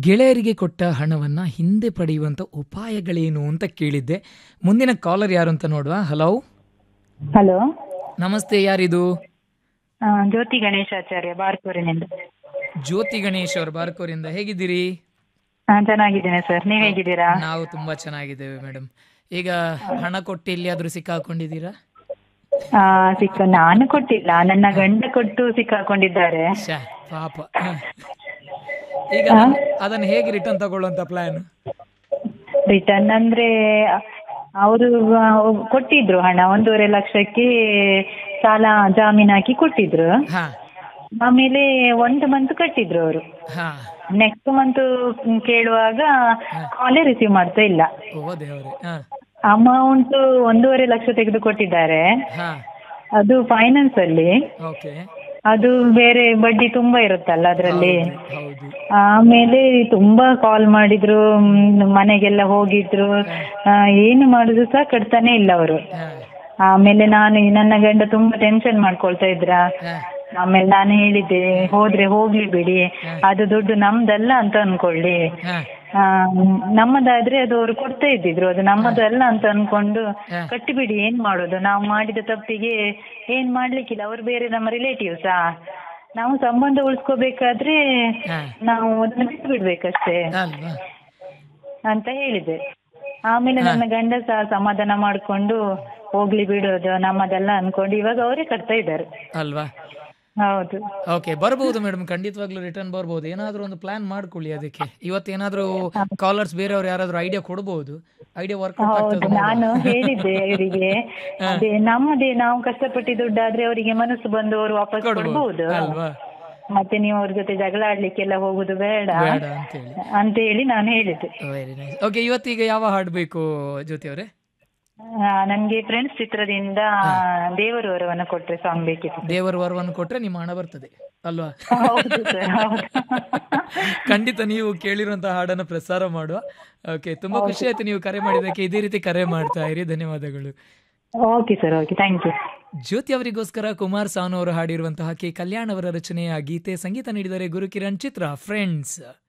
ಗೆಳೆಯರಿಗೆ ಕೊಟ್ಟ ಹಣವನ್ನ ಹಿಂದೆ ಪಡೆಯುವಂತ ಉಪಾಯಗಳೇನು ಅಂತ ಕೇಳಿದ್ದೆ ಮುಂದಿನ ಕಾಲರ್ ಯಾರು ಅಂತ ನೋಡುವ ಹಲೋ ಹಲೋ ನಮಸ್ತೆ ಯಾರಿದು ಆ, ಜ್ಯೋತಿ ಗಣೇಶಾಚಾರ್ಯ ಬಾರ್ಕೂರಿನಿಂದ ಜ್ಯೋತಿ ಗಣೇಶ್ ಅವ್ರ ಬಾರ್ಕೋರಿಂದ ಹೇಗಿದ್ದೀರಿ ಹಾ ಚೆನ್ನಾಗಿದ್ದೇನೆ ಸರ್ ನೀವ್ ಹೇಗಿದ್ದೀರಾ ನಾವು ತುಂಬಾ ಚೆನ್ನಾಗಿದ್ದೇವೆ ಮೇಡಮ್ ಈಗ ಹಣ ಕೊಟ್ಟು ಎಲ್ಲಿಯಾದ್ರೂ ಸಿಕ್ಕಾಕೊಂಡಿದ್ದೀರಾ ಆ, ಸಿಕ್ಕ ನಾನು ಕೊಟ್ಟಿಲ್ಲ ನನ್ನ ಗಂಡ ಕೊಟ್ಟು ಸಿಕ್ಕಾಕೊಂಡಿದ್ದಾರೆ ಶ್ಯಾ, ಪಾಪ ಹ. ಈಗ ಅದನ್ನ ಹೇಗೆ ರಿಟರ್ನ್ ತಗೊಳ್ಳುವಂತ ಪ್ಲಾನ್ ರಿಟರ್ನ್ ಅಂದ್ರೆ ಅವರು ಕೊಟ್ಟಿದ್ರು ಹಣ ಒಂದೂವರೆ ಲಕ್ಷಕ್ಕೆ ಸಾಲ ಜಾಮೀನ್ ಹಾಕಿ ಕೊಟ್ಟಿದ್ರು ಹಾ ಆಮೇಲೆ ಒಂದು ಮಂತ್ ಕಟ್ಟಿದ್ರು ಅವರು ಹಾ ನೆಕ್ಸ್ಟ್ ಮಂತ್ ಕೇಳುವಾಗ ಕಾಲೇ ರಿಸೀವ್ ಮಾಡ್ತಾ ಇಲ್ಲ ಓ ದೇವ್ರೆ ಹಾ ಅಮೌಂಟ್ ಒಂದೂವರೆ ಲಕ್ಷ ತೆಗೆದು ಕೊಟ್ಟಿದ್ದಾರೆ ಹಾ ಅದು ಫೈನಾನ್ಸ್ ಅಲ್ಲಿ ಓಕೆ ಅದು ಬೇರೆ ಬಡ್ಡಿ ತುಂಬಾ ಇರುತ್ತಲ್ಲ ಅದರಲ್ಲಿ ಹೌದು ಆಮೇಲೆ ತುಂಬಾ ಕಾಲ್ ಮಾಡಿದ್ರು ಮ್, ಮನೆಗೆಲ್ಲ ಹೋಗಿದ್ರು ಆ, ಏನು ಮಾಡುದು ಸಹ ಕಟ್ತಾನೆ ಇಲ್ಲ ಅವರು ಹಾ ಆಮೇಲೆ ನಾನು ನನ್ನ ಗಂಡ ತುಂಬಾ ಟೆನ್ಷನ್ ಮಾಡ್ಕೊಳ್ತಾ ಇದ್ರ ಹಾ ಆಮೇಲೆ ನಾನು ಹೇಳಿದ್ದೆ ಹೋದ್ರೆ ಹೋಗ್ಲಿ ಬಿಡಿ ಅದು ದುಡ್ಡು ನಮ್ದಲ್ಲ ಅಂತ ಅನ್ಕೊಳ್ಳಿ ಹಾ ಆ, ನಮ್ಮದಾದ್ರೆ ಅದು ಅವ್ರು ಕೊಡ್ತಾ ಇದ್ದಿದ್ರು ಅದು ನಮ್ಮದಲ್ಲ ಅಂತ ಅನ್ಕೊಂಡು ಹಾ. ಕಟ್ಟಿಬಿಡಿ ಏನ್ ಮಾಡೋದು ನಾವು ಮಾಡಿದ ತಪ್ಪಿಗೆ ಏನ್ ಮಾಡ್ಲಿಕ್ಕಿಲ್ಲ ಅವ್ರು ಬೇರೆ ನಮ್ಮ ರಿಲೇಟಿವ್ಸಾ ನಾವು ಸಂಬಂಧ ಉಳಿಸ್ಕೋಬೇಕಾದ್ರೆ ಹಾ ನಾವು ಅದನ್ನ ಬಿಟ್ಟು ಬಿಡ್ಬೇಕಷ್ಟೇ ಅಲ್ವಾ ಅಂತ ಹೇಳಿದೆ ಆಮೇಲೆ ನನ್ನ ಗಂಡ ಸಹ ಸಮಾಧಾನ ಮಾಡ್ಕೊಂಡು ಹೋಗ್ಲಿ ಬಿಡೋದು ನಮ್ಮದೆಲ್ಲ ಅನ್ಕೊಂಡು ಇವಾಗ ಅವರೇ ಕಟ್ತಾ ಇದ್ದಾರೆ ಅಲ್ವಾ ಹೌದು ಓಕೆ ಬರ್ಬೋದು ಮೇಡಮ್ ಖಂಡಿತವಾಗ್ಲೂ ರಿಟರ್ನ್ ಬರ್ಬೋದು ಏನಾದ್ರೂ ಒಂದು ಪ್ಲಾನ್ ಮಾಡ್ಕೊಳ್ಳಿ ಅದಕ್ಕೆ ಇವತ್ತೇನಾದ್ರೂ ಕಾಲರ್ಸ್ ಬೇರೆಯವ್ರು ಯಾರಾದ್ರೂ ಐಡಿಯಾ ಕೊಡ್ಬೋದು ಐಡಿಯಾ ವರ್ಕೌಟ್ ಹೌದು ಆಗ್ತದೆ ನಾನು ಹೇಳಿದ್ದೆ ಅವರಿಗೆ ಅದೇ ನಮ್ಮದೇ ನಾವು ಕಷ್ಟಪಟ್ಟಿ ದುಡ್ಡಾದ್ರೆ ಅವರಿಗೆ ಮನಸ್ಸು ಬಂದು ಅವರು ವಾಪಸ್ ಕೊಡ್ಬಹುದು ಅಲ್ವಾ ಮತ್ತೆ ನೀವು ಅವ್ರ ಜೊತೆ ಜಗಳ ಆಡ್ಲಿಕ್ಕೆಲ್ಲ ಹೋಗುದು ಬೇಡ ಬೇಡ ಅಂತೇಳಿ ಅಂತ ಹೇಳಿ ನಾನು ಹೇಳಿದ್ದೆ ವೆರಿ ನೈಸ್ ಓಕೆ ಇವತ್ತೀಗ ಯಾವ ಹಾಡು ಬೇಕು ಜ್ಯೋತಿ ಅವರೇ ಆ, ನನ್ಗೆ ಫ್ರೆಂಡ್ಸ್ ಚಿತ್ರದಿಂದ ದೇವರು ವರವನ್ನು ಕೊಟ್ರೆ ಸಾಂಗ್ ಬೇಕಿತ್ತು ದೇವರ ವರವನ್ನು ಕೊಟ್ರೆ ನಿಮ್ಮ ಹಣ ಬರ್ತದೆ ಅಲ್ವಾ ಹೌದು ಸರ್ ಹೌದು ಖಂಡಿತ ನೀವು ಕೇಳಿರುವಂತಹ ಹಾಡನ್ನು ಪ್ರಸಾರ ಮಾಡುವ ಓಕೆ ತುಂಬಾ ಖುಷಿ ಆಯ್ತು ನೀವು ಕರೆ ಮಾಡಿದ್ದಕ್ಕೆ ಇದೇ ರೀತಿ ಕರೆ ಮಾಡ್ತಾ ಇರಿ ಧನ್ಯವಾದಗಳು okay sir okay thank you Jyothi ಅವರಿಗೋಸ್ಕರ ಕುಮಾರ್ ಸಾನು ಅವರು ಹಾಡಿರುವಂತಹ ಕೆ ಕಲ್ಯಾಣ್ ಅವರ ರಚನೆಯ ಗೀತೆ ಸಂಗೀತ ನೀಡಿದರೆ ಗುರುಕಿರಣ್ ಚಿತ್ರ ಫ್ರೆಂಡ್ಸ್